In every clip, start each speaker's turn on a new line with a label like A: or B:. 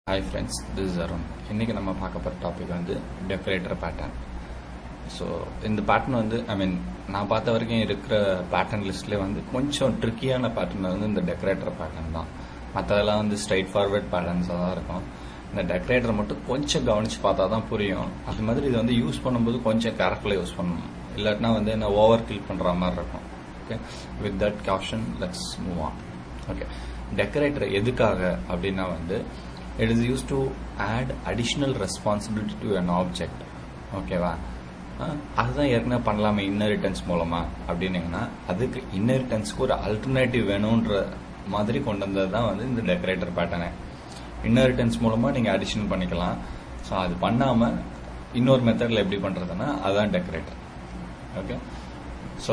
A: Hi friends this is Arun இன்றைக்கி நம்ம பார்க்க போகிற டாபிக் வந்து டெக்கரேட்டர் பேட்டர்ன் ஸோ இந்த பேட்டர்ன் வந்து ஐ மீன் நான் பார்த்த வரைக்கும் இருக்கிற பேட்டர்ன் லிஸ்ட்லேயே வந்து கொஞ்சம் ட்ரிக்கியான பேட்டர்ன் வந்து இந்த டெக்கரேட்டர் பேட்டர்ன் தான் மற்றதெல்லாம் வந்து ஸ்ட்ரைட் ஃபார்வர்ட் பேட்டர்ன்ஸாக தான் இருக்கும் இந்த டெக்கரேட்டர் மட்டும் கொஞ்சம் கவனித்து பார்த்தா தான் புரியும் அது மாதிரி இது வந்து யூஸ் பண்ணும்போது கொஞ்சம் கேர்ஃபுல்லாக யூஸ் பண்ணணும் இல்லாட்டினா வந்து என்ன ஓவர் கில் பண்ணுற மாதிரி இருக்கும் okay with that caption let's move on okay decorator எதுக்காக அப்படின்னா வந்து it is use to add additional responsibility to an object ஓகேவா அதுதான் ஏற்கனவே பண்ணலாமே இன்னரிட்டன்ஸ் மூலமா அப்படின்னீங்கன்னா அதுக்கு இன்னரிட்டன்ஸ்க்கு ஒரு அல்டர்னேட்டிவ் வேணுன்ற மாதிரி கொண்டு வந்தது தான் வந்து இந்த டெக்கரேட்டர் பேட்டர்னு இன்னரிட்டன்ஸ் மூலமா நீங்க அடிஷன் பண்ணிக்கலாம் ஸோ அது பண்ணாம இன்னொரு மெத்தட்ல எப்படி பண்றதுன்னா அதுதான் டெக்கரேட்டர் ஓகே ஸோ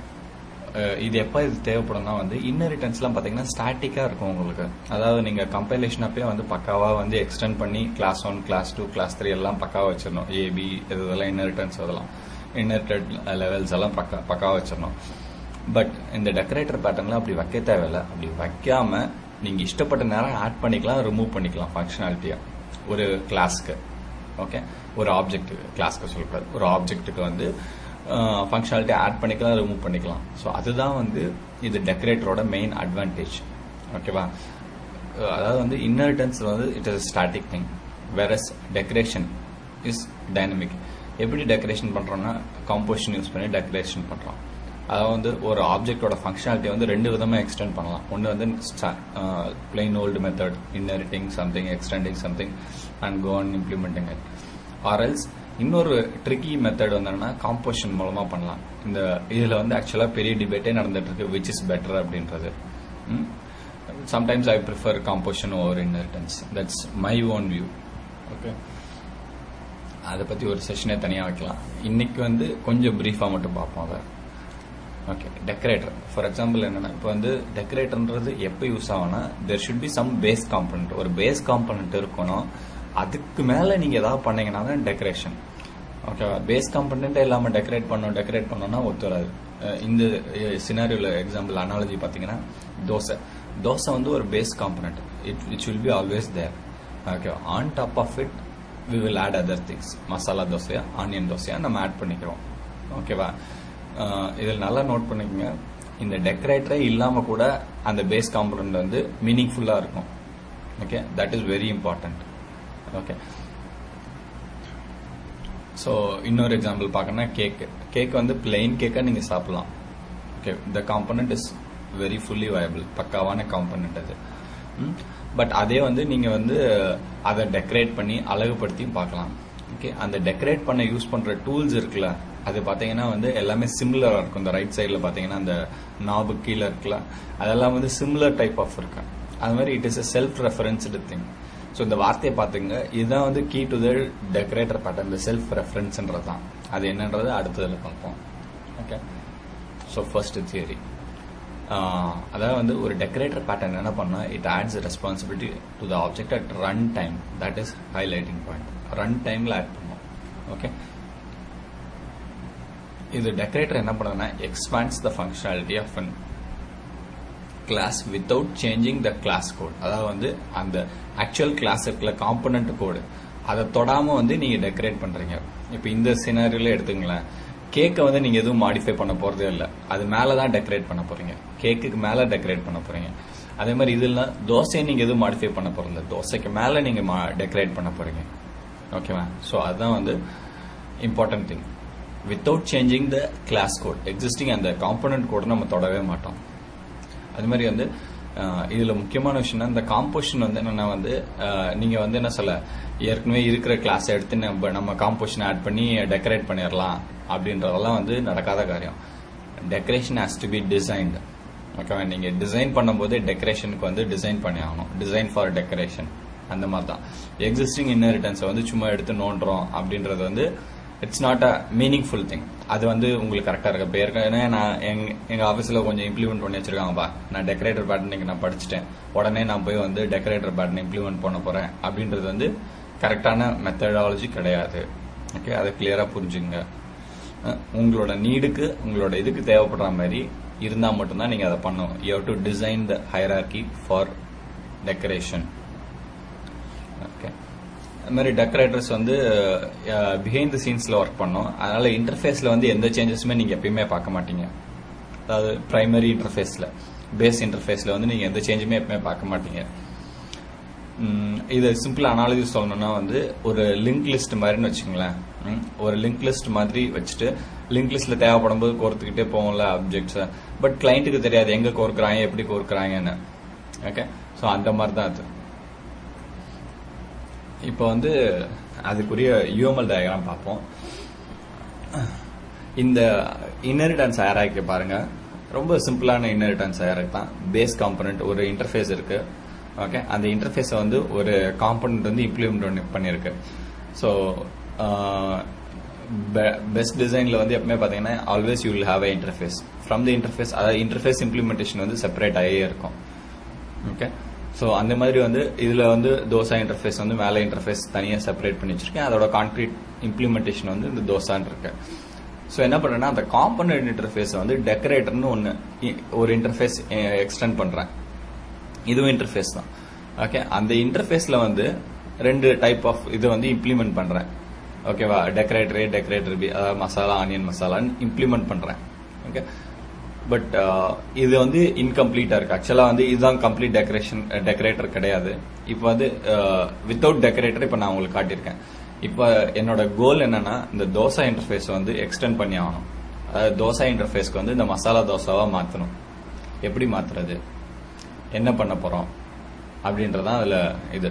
A: இது எப்போ இது தேவைப்படும்னா வந்து இன்னரிட்டன்ஸ்லாம் பார்த்தீங்கன்னா ஸ்டாட்டிக்காக இருக்கும் உங்களுக்கு அதாவது நீங்கள் கம்பைலேஷன் அப்பயே வந்து பக்காவாக வந்து எக்ஸ்டெண்ட் பண்ணி class one class two class three எல்லாம் பக்காவாக வச்சிடணும் ஏபி இதெல்லாம் இன்னரிட்டன்ஸ் அதெல்லாம் இன்னரிட்டட் லெவல்ஸ் எல்லாம் பக்கா பக்காவாக வச்சிடணும் பட் இந்த டெக்கரேட்டர் பேட்டர்ன்லாம் அப்படி வைக்க தேவையில்லை அப்படி வைக்காம நீங்கள் இஷ்டப்பட்ட நேரம் ஆட் பண்ணிக்கலாம் ரிமூவ் பண்ணிக்கலாம் ஃபங்க்ஷனாலிட்டியாக ஒரு கிளாஸ்க்கு ஓகே ஒரு ஆப்ஜெக்ட்டுக்கு கிளாஸ்க்கு சொல்லக்கூடாது ஒரு ஆப்ஜெக்ட்டுக்கு வந்து ஃபங்க்ஷனாலிட்டி ஆட் பண்ணிக்கலாம் ரிமூவ் பண்ணிக்கலாம் ஸோ அதுதான் வந்து இது டெக்கரேட்டரோட மெயின் அட்வான்டேஜ் ஓகேவா அதாவது வந்து இன்னரிட்டன்ஸ் வந்து it is static thing whereas decoration is dynamic எப்படி டெக்கரேஷன் பண்ணுறோம்னா காம்போசிஷன் யூஸ் பண்ணி டெக்கரேஷன் பண்ணுறோம் அதாவது வந்து ஒரு ஆப்ஜெக்டோட ஃபங்க்ஷனாலிட்டி வந்து ரெண்டு விதமாக எக்ஸ்டெண்ட் பண்ணலாம் ஒன்று வந்து plain old method inheriting something extending something and go and implementing it or else இன்னொரு ட்ரிக்கி மெத்தட் வந்து காம்போசிஷன் மூலமா பண்ணலாம் இந்த இதுல வந்து ஆக்சுவலா பெரிய டிபேட்டே நடந்துட்டு இருக்கு விச் இஸ் பெட்டர் அப்படின்றது sometimes I prefer composition over inheritance that's my own view okay அதை பத்தி ஒரு செஷனே தனியா வைக்கலாம் இன்னைக்கு வந்து கொஞ்சம் பிரீஃபா மட்டும் பார்ப்போம் அதை ஓகே டெக்கரேட்டர் ஃபார் எக்ஸாம்பிள் என்னன்னா இப்போ வந்து டெக்கரேட்டர்ன்றது எப்போ யூஸ் ஆகும்னா there should be some base component ஒரு பேஸ் காம்பனண்ட் இருக்கணும் அதுக்கு மேல நீங்க ஏதாவது பண்ணீங்கன்னா தான் டெக்கரேஷன் ஓகேவா பேஸ் காம்பனண்ட் இல்லாம டெக்கரேட் பண்ணோம் டெக்கரேட் பண்ணோம்னா ஒத்து வராது இந்த சினாரியோல எக்ஸாம்பிள் அனாலஜி பாத்தீங்கன்னா தோசை தோசை வந்து ஒரு base component it it will be always there okay on top of it we will add other things masala தோசையா ஆனியன் தோசையா நம்ம ஆட் பண்ணிக்கிறோம் ஓகேவா இதில் நல்லா நோட் பண்ணிக்கோங்க இந்த டெக்கரேட்டரே இல்லாம கூட அந்த பேஸ் காம்பனண்ட் வந்து மீனிங்ஃபுல்லா இருக்கும் okay that is very important okay so இன்னொரு எக்ஸாம்பிள் பார்க்கணும்னா கேக் கேக் வந்து பிளெயின் கேக்கை நீங்கள் சாப்பிடலாம் okay the component is very fully viable பக்காவான காம்பனண்ட் அது பட் அதே வந்து நீங்கள் வந்து அதை டெக்கரேட் பண்ணி அழகுபடுத்தியும் பார்க்கலாம் ஓகே அந்த டெக்கரேட் பண்ண யூஸ் பண்ணுற டூல்ஸ் இருக்குல்ல அது பார்த்தீங்கன்னா வந்து எல்லாமே சிமிலராக இருக்கும் இந்த ரைட் சைடில் பார்த்தீங்கன்னா அந்த நாபு கீழே இருக்குல்ல அதெல்லாம் வந்து சிமிலர் டைப் ஆஃப் இருக்கு அது மாதிரி it is a self referenced thing so இந்த வார்த்தையை பார்த்துங்க இதுதான் வந்து key to the decorator pattern இந்த செல்ஃப் ரெஃபரன்ஸ்ன்றது தான் அது என்னன்றது அடுத்ததில் பார்ப்போம் ஓகே ஸோ ஃபர்ஸ்ட் தியரி அதாவது வந்து ஒரு டெக்கரேட்டர் பேட்டர்ன் என்ன பண்ணா it adds responsibility to the object at run time that is highlighting point run டைம்ல ஆட் பண்ணும் ஓகே இது டெக்கரேட்டர் என்ன பண்ணுதுன்னா expands the functionality of an class without changing the class code அதாவது வந்து அந்த ஆக்சுவல் கிளாஸ் இருக்குல்ல காம்பனண்ட் கோடு அதை தொடாம வந்து நீங்க டெக்கரேட் பண்றீங்க இப்போ இந்த சினாரியில எடுத்துங்களேன் கேக்கை வந்து நீங்க எதுவும் மாடிஃபை பண்ண போறதே இல்லை அது மேல தான் டெக்கரேட் பண்ண போறீங்க கேக்குக்கு மேல டெக்கரேட் பண்ண போறீங்க அதே மாதிரி இதெல்லாம் தோசையை நீங்க எதுவும் மாடிஃபை பண்ண போறதில்ல தோசைக்கு மேல நீங்க டெக்கரேட் பண்ண போறீங்க ஓகேவா ஸோ அதுதான் வந்து important thing without changing the class code existing அந்த காம்பனண்ட் கோட் நம்ம தொடவே மாட்டோம் அது மாதிரி வந்து இதுல முக்கியமான விஷயம்னா இந்த காம்போசிஷன் வந்து என்னன்னா வந்து நீங்க வந்து என்ன சொல்ல ஏற்கனவே இருக்கிற கிளாஸ் எடுத்து நம்ம நம்ம காம்போசிஷன் ஆட் பண்ணி டெக்கரேட் பண்ணிடலாம் அப்படின்றதெல்லாம் வந்து நடக்காத காரியம் decoration has to be designed ஓகேவா நீங்க டிசைன் பண்ணும்போதே டெக்கரேஷனுக்கு வந்து டிசைன் பண்ணி ஆகணும் டிசைன் ஃபார் டெக்கரேஷன் அந்த மாதிரி தான் எக்ஸிஸ்டிங் இன்னரிட்டன்ஸை வந்து சும்மா எடுத்து நோண்டுறோம் அப்படின்றது வந்து it's not a meaningful thing அது வந்து உங்களுக்கு கரெக்டாக இருக்கு இப்போ ஏற்கனவே நான் எங் எங்கள் ஆஃபீஸில் கொஞ்சம் இம்ப்ளிமெண்ட் பண்ணி வச்சிருக்காங்கப்பா நான் டெக்கரேட்டர் பேட்டர்ன் இங்கே நான் படிச்சுட்டேன் உடனே நான் போய் வந்து டெக்கரேட்டர் பேட்டர்ன் இம்ப்ளிமெண்ட் பண்ண போகிறேன் அப்படின்றது வந்து கரெக்டான மெத்தடாலஜி கிடையாது ஓகே அதை கிளியராக புரிஞ்சுங்க உங்களோட நீடுக்கு உங்களோட இதுக்கு தேவைப்படுற மாதிரி இருந்தால் மட்டும்தான் நீங்கள் அதை பண்ணணும் you have to design the hierarchy for decoration அது மாதிரி டெக்கரேட்டர்ஸ் வந்து பிஹைண்ட் தி சீன்ஸில் ஒர்க் பண்ணோம் அதனால இன்டர்ஃபேஸில் வந்து எந்த சேஞ்சஸுமே நீங்கள் எப்பயுமே பார்க்க மாட்டீங்க அதாவது பிரைமரி இன்டர்ஃபேஸில் பேஸ் இன்டர்ஃபேஸில் வந்து நீங்கள் எந்த சேஞ்சுமே எப்பவுமே பார்க்க மாட்டீங்க ம், இது சிம்பிள் அனாலஜி சொல்லணும்னா வந்து ஒரு லிங்க் லிஸ்ட் மாதிரின்னு வச்சுங்களேன் ம், ஒரு லிங்க் லிஸ்ட் மாதிரி வச்சுட்டு லிங்க் லிஸ்ட்ல தேவைப்படும் போது கோர்த்துக்கிட்டே போகும்ல ஆப்ஜெக்ட்ஸ் பட் கிளைண்ட்டுக்கு தெரியாது எங்க கோர்க்குறாங்க எப்படி கோர்க்குறாங்கன்னு ஓகே ஸோ அந்த மாதிரி தான் அது இப்போ வந்து அதுக்குரிய யூஎம்எல் டயக்ராம் பார்ப்போம் இந்த இன்னரிட்டன்ஸ் ஹேராக்கி பாருங்க ரொம்ப சிம்பிளான இன்னரிட்டன்ஸ் ஹேராக் தான் பேஸ் காம்பனன்ட் ஒரு இன்டர்ஃபேஸ் இருக்கு ஓகே அந்த இன்டர்ஃபேஸை வந்து ஒரு காம்பனன்ட் வந்து இம்ப்ளிமெண்ட் பண்ணியிருக்கு ஸோ பெஸ்ட் டிசைனில் வந்து எப்பவுமே பார்த்தீங்கன்னா always you will have a interface from the interface அதாவது இன்டர்ஃபேஸ் இம்ப்ளிமெண்டேஷன் வந்து செப்பரேட் ஆகியே இருக்கும் ஓகே ஸோ அந்த மாதிரி வந்து இதில் வந்து தோசா இன்டர்ஃபேஸ் வந்து மேலே இன்டர்ஃபேஸ் தனியாக செப்பரேட் பண்ணி வச்சிருக்கேன் அதோட கான்கிரீட் இம்ப்ளிமெண்டேஷன் வந்து இந்த தோசான்னு இருக்கு ஸோ என்ன பண்ணுறேன்னா அந்த காம்பனன்ட் இன்டர்ஃபேஸை வந்து டெக்கரேட்டர்னு ஒன்று ஒரு இன்டர்ஃபேஸ் எக்ஸ்டெண்ட் பண்ணுறேன் இதுவும் இன்டர்ஃபேஸ் தான் ஓகே அந்த இன்டர்ஃபேஸில் வந்து ரெண்டு டைப் ஆஃப் இது வந்து இம்ப்ளிமெண்ட் பண்ணுறேன் ஓகேவா டெக்கரேட்டர் ஏ டெக்கரேட்டர் பி அதாவது மசாலா ஆனியன் மசாலான்னு இம்ப்ளிமெண்ட் பண்ணுறேன் ஓகே பட் இது வந்து இன்கம்ப்ளீட்டாக இருக்கு ஆக்சுவலாக வந்து இதுதான் கம்ப்ளீட் டெக்கரேஷன் டெக்கரேட்டர் கிடையாது இப்போ வந்து வித்தவுட் டெக்கரேட்டர் இப்போ நான் உங்களுக்கு காட்டியிருக்கேன் இப்போ என்னோட கோல் என்னன்னா இந்த தோசா இன்டர்ஃபேஸ் வந்து எக்ஸ்டெண்ட் பண்ணி ஆகணும் அதாவது தோசா இன்டர்ஃபேஸ்க்கு வந்து இந்த மசாலா தோசாவாக மாற்றணும் எப்படி மாற்றுறது என்ன பண்ண போகிறோம் அப்படின்றதான் அதில் இது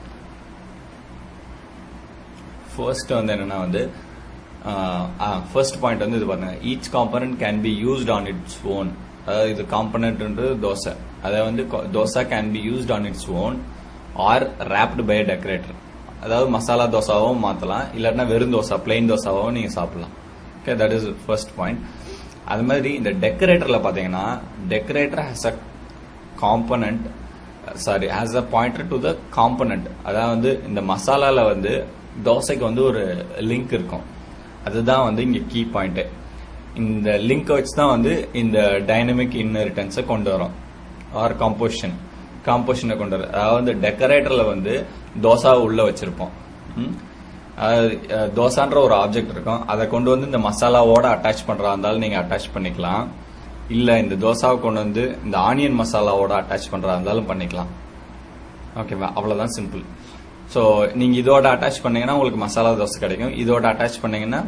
A: ஃபர்ஸ்ட் வந்து என்னன்னா வந்து ஃபர்ஸ்ட் பாயிண்ட் வந்து இது பாருங்க each component can be used on its own அதாவது இது காம்பனன்ட்ன்றது தோசை அதை வந்து கொ- dosa can be used on its own or wrapped by decorator அதாவது மசாலா தோசாவும் மாற்றலாம் இல்லாட்டினா வெறும் தோசை பிளெயின் தோசாவும் நீங்கள் சாப்பிடலாம் okay that is first point அது மாதிரி இந்த டெக்கரேட்டரில் பார்த்தீங்கன்னா decorator has a component sorry has a pointer to the component அதாவது வந்து இந்த மசாலால வந்து தோசைக்கு வந்து ஒரு லிங்க் இருக்கும் அதுதான் வந்து இங்க கீ பாயிண்ட் இந்த லிங்க் வச்சு தான் வந்து இந்த டைனமிக் இன்னரிட்டன்ஸை கொண்டு வரோம் ஆர் காம்போசிஷன் காம்போசிஷனை கொண்டு வரோம் அதாவது டெக்கரேட்டர்ல வந்து தோசாவை உள்ள வச்சிருப்போம் ம்? அதாவது, அஹ், தோசான்ற ஒரு ஆப்ஜெக்ட் இருக்கும் அதை கொண்டு வந்து இந்த மசாலாவோட அட்டாச் பண்றதா இருந்தாலும் நீங்க அட்டாச் பண்ணிக்கலாம் இல்ல இந்த தோசாவை கொண்டு வந்து இந்த ஆனியன் மசாலாவோட அட்டாச் பண்றதா இருந்தாலும் பண்ணிக்கலாம் ஓகேவா அவ்வளவுதான் சிம்பிள் ஸோ நீங்க இதோட அட்டாச் பண்ணீங்கன்னா உங்களுக்கு மசாலா தோசை கிடைக்கும் இதோட அட்டாச் பண்ணீங்கன்னா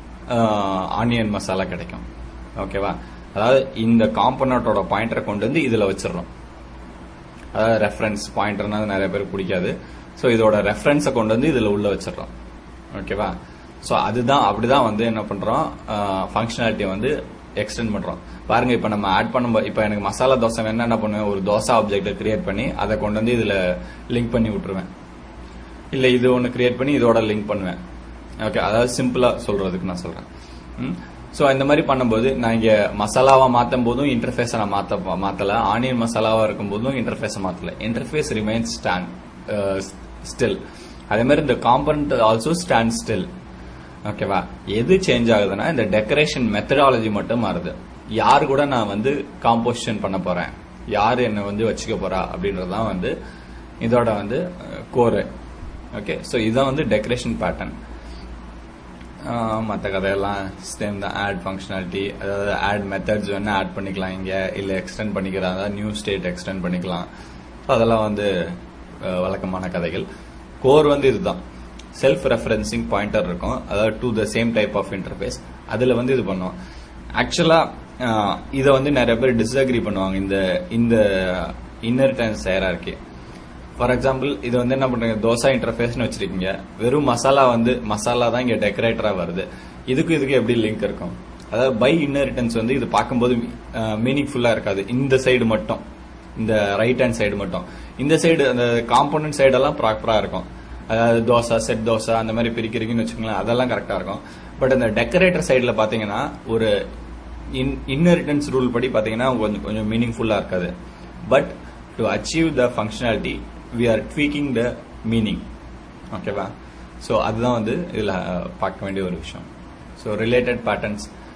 A: ஆனியன் மசாலா கிடைக்கும் ஓகேவா அதாவது இந்த காம்பனட்டோட பாயிண்டரை கொண்டு வந்து இதுல வச்சிடறோம் அதாவது ரெஃபரன்ஸ் பாயிண்டர்னா நிறைய பேருக்கு பிடிக்காது ஸோ இதோட ரெஃபரன்ஸை கொண்டு வந்து இதுல உள்ள வச்சிடறோம் ஓகேவா ஸோ அதுதான் அப்படிதான் வந்து என்ன பண்றோம் ஃபங்க்ஷனாலிட்டியை வந்து எக்ஸ்டெண்ட் பண்றோம் பாருங்க இப்போ நம்ம ஆட் பண்ணும்போது இப்போ எனக்கு மசாலா தோசை வேணா என்ன பண்ணுவேன் ஒரு தோசை ஆப்ஜெக்ட்டை கிரியேட் பண்ணி அதை கொண்டு வந்து இதுல லிங்க் பண்ணி விட்டுருவேன் இல்ல இது ஒன்று கிரியேட் பண்ணி இதோட லிங்க் பண்ணுவேன் ஓகே அதாவது சிம்பிளா சொல்றதுக்கு நான் சொல்றேன் ஸோ இந்த மாதிரி பண்ணும்போது நான் இங்க மசாலாவா மாத்தும் போதும் இன்டர்ஃபேஸை நான் மாத்த மாத்தல ஆனியன் மசாலாவா இருக்கும் போதும் இன்டர்ஃபேஸை மாத்தல இன்டர்ஃபேஸ் ரிமைன்ஸ் ஸ்டாண்ட் ஸ்டில் அதே மாதிரி இந்த காம்பனண்ட் ஆல்சோ ஸ்டாண்ட் ஸ்டில் ஓகேவா எது சேஞ்ச் ஆகுதுன்னா இந்த டெக்கரேஷன் மெத்தடாலஜி மட்டும் மாறுது யார் கூட நான் வந்து காம்போசிஷன் பண்ண போறேன் யார் என்னை வந்து வச்சுக்க போறா அப்படின்றதுதான் வந்து இதோட வந்து கோரு ஓகே ஸோ இதுதான் வந்து டெக்கரேஷன் பேட்டர்ன் மற்ற கதையெல்லாம் சேம் தான் ஆட் ஃபங்க்ஷனாலிட்டி அதாவது ஆட் மெத்தட்ஸ் வேணா ஆட் பண்ணிக்கலாம் இங்கே இல்லை எக்ஸ்டெண்ட் பண்ணிக்கலாம் அதாவது நியூ ஸ்டேட் எக்ஸ்டெண்ட் பண்ணிக்கலாம் So அதெல்லாம் வந்து அஹ், வழக்கமான கதைகள் கோர் வந்து இதுதான் செல்ஃப் ரெஃபரன்சிங் பாயிண்டர் இருக்கும் அதாவது to the same type of interface அதில் வந்து இது பண்ணுவோம் ஆக்சுவலாக இதை வந்து நிறைய பேர் டிஸ்அக்ரி பண்ணுவாங்க இந்த இந்த இன்னர்டன்ஸ் ஹேரார்கி ஃபார் எக்ஸாம்பிள் இது வந்து என்ன பண்றீங்க தோசா இன்டர்ஃபேஸ்னு வச்சிருக்கீங்க வெறும் மசாலா வந்து மசாலா தான் இங்க டெக்கரேட்டரா வருது இதுக்கும் இதுக்கு எப்படி லிங்க் இருக்கும் அதாவது பை இன்னரிட்டன்ஸ் வந்து இது பார்க்கும்போது மீனிங்ஃபுல்லா இருக்காது இந்த சைடு மட்டும் இந்த ரைட் ஹேண்ட் சைடு மட்டும் இந்த சைடு அந்த காம்பனன்ட் சைடெல்லாம் ப்ராப்பரா இருக்கும் அதாவது தோசை செட் தோசை அந்த மாதிரி பிரிக்கிறீங்கன்னு வச்சுக்கோங்களேன் அதெல்லாம் கரெக்டா இருக்கும் பட் அந்த டெக்கரேட்டர் சைடில் பார்த்தீங்கன்னா ஒரு இன்னரிட்டன்ஸ் ரூல் படி பார்த்தீங்கன்னா கொஞ்சம் கொஞ்சம் மீனிங்ஃபுல்லாக இருக்காது but to achieve the functionality we are tweaking the meaning ஓகேவா ஸோ அதுதான் வந்து இதில் பார்க்க வேண்டிய ஒரு விஷயம் so related patterns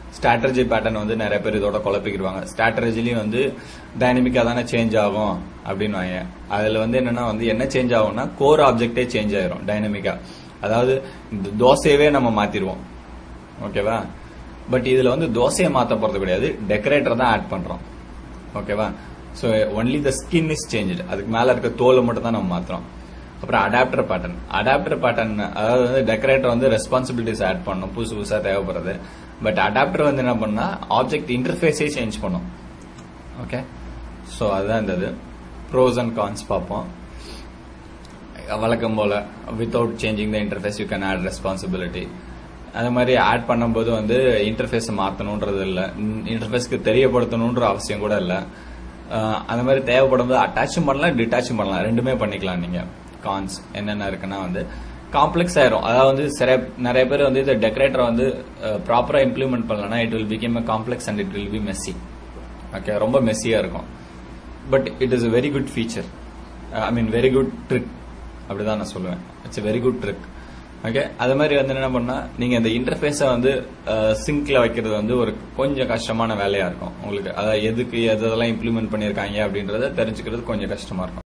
A: strategy pattern வந்து நிறைய பேர் இதோட குழப்பிக்கிடுவாங்க ஸ்ட்ராட்டஜிலையும் வந்து டைனமிக்கா தானே சேஞ்ச் ஆகும் அப்படின்னு வாங்க அதுல வந்து என்னன்னா வந்து என்ன சேஞ்ச் ஆகும்னா கோர் ஆப்ஜெக்டே சேஞ்ச் ஆயிரும் டைனமிக்கா அதாவது இந்த தோசையவே நம்ம மாத்திருவோம் ஓகேவா பட் இதுல வந்து தோசையை மாத்த போறது கிடையாது டெக்கரேட்டர் தான் ஆட் பண்றோம் ஓகேவா so only the skin is change அதுக்கு மேல இருக்க தோலை மட்டும் தான் நம்ம மாத்துறோம் அப்புறம் அடாப்டர் பேட்டர்ன் அடாப்டர் பேட்டர்ன் அதாவது வந்து டெக்கரேட்டர் வந்து ரெஸ்பான்சிபிலிட்டிஸ் ஆட் பண்ணும் புதுசு புதுசா தேவைப்படுறது பட் அடாப்டர் வந்து என்ன பண்ணா ஆப்ஜெக்ட் இன்டர்ஃபேஸே சேஞ்ச் பண்ணும் ஓகே ஸோ அதுதான் இந்த இது ப்ரோஸ் அண்ட் கான்ஸ் பார்ப்போம் வழக்கம் போல without changing the interface you can add responsibility அது மாதிரி ஆட் பண்ணும்போது வந்து இன்டர்ஃபேஸ் மாற்றணுன்றது இல்லை இன்டர்ஃபேஸ்க்கு தெரியப்படுத்தணுன்ற அவசியம் கூட இல்லை அந்த மாதிரி தேவைப்படும் போது அட்டாச்சும் பண்ணலாம் டிட்டாச்சும் பண்ணலாம் ரெண்டுமே பண்ணிக்கலாம் நீங்க கான்ஸ் என்னென்ன இருக்குன்னா வந்து காம்ப்ளெக்ஸ் ஆயிரும் அதாவது வந்து சில- நிறைய பேர் வந்து இந்த டெக்கரேட்டர் வந்து ப்ராப்பரா இம்ப்ளிமெண்ட் பண்ணலன்னா it will become complex and it will be messy okay ரொம்ப மெஸ்ஸியா இருக்கும் but it is a very good feature I mean very good trick அப்படிதான் நான் சொல்லுவேன் it's very good trick okay அது மாதிரி வந்து என்ன பண்ணா நீங்க இந்த இன்டர்ஃபேஸை வந்து சிங்க்ல வைக்கிறது வந்து ஒரு கொஞ்சம் கஷ்டமான வேலையா இருக்கும் உங்களுக்கு அதாவது எதுக்கு எதெல்லாம் இம்ப்ளிமெண்ட் பண்ணியிருக்காங்க அப்படின்றத தெரிஞ்சுக்கிறது கொஞ்சம் கஷ்டமா இருக்கும்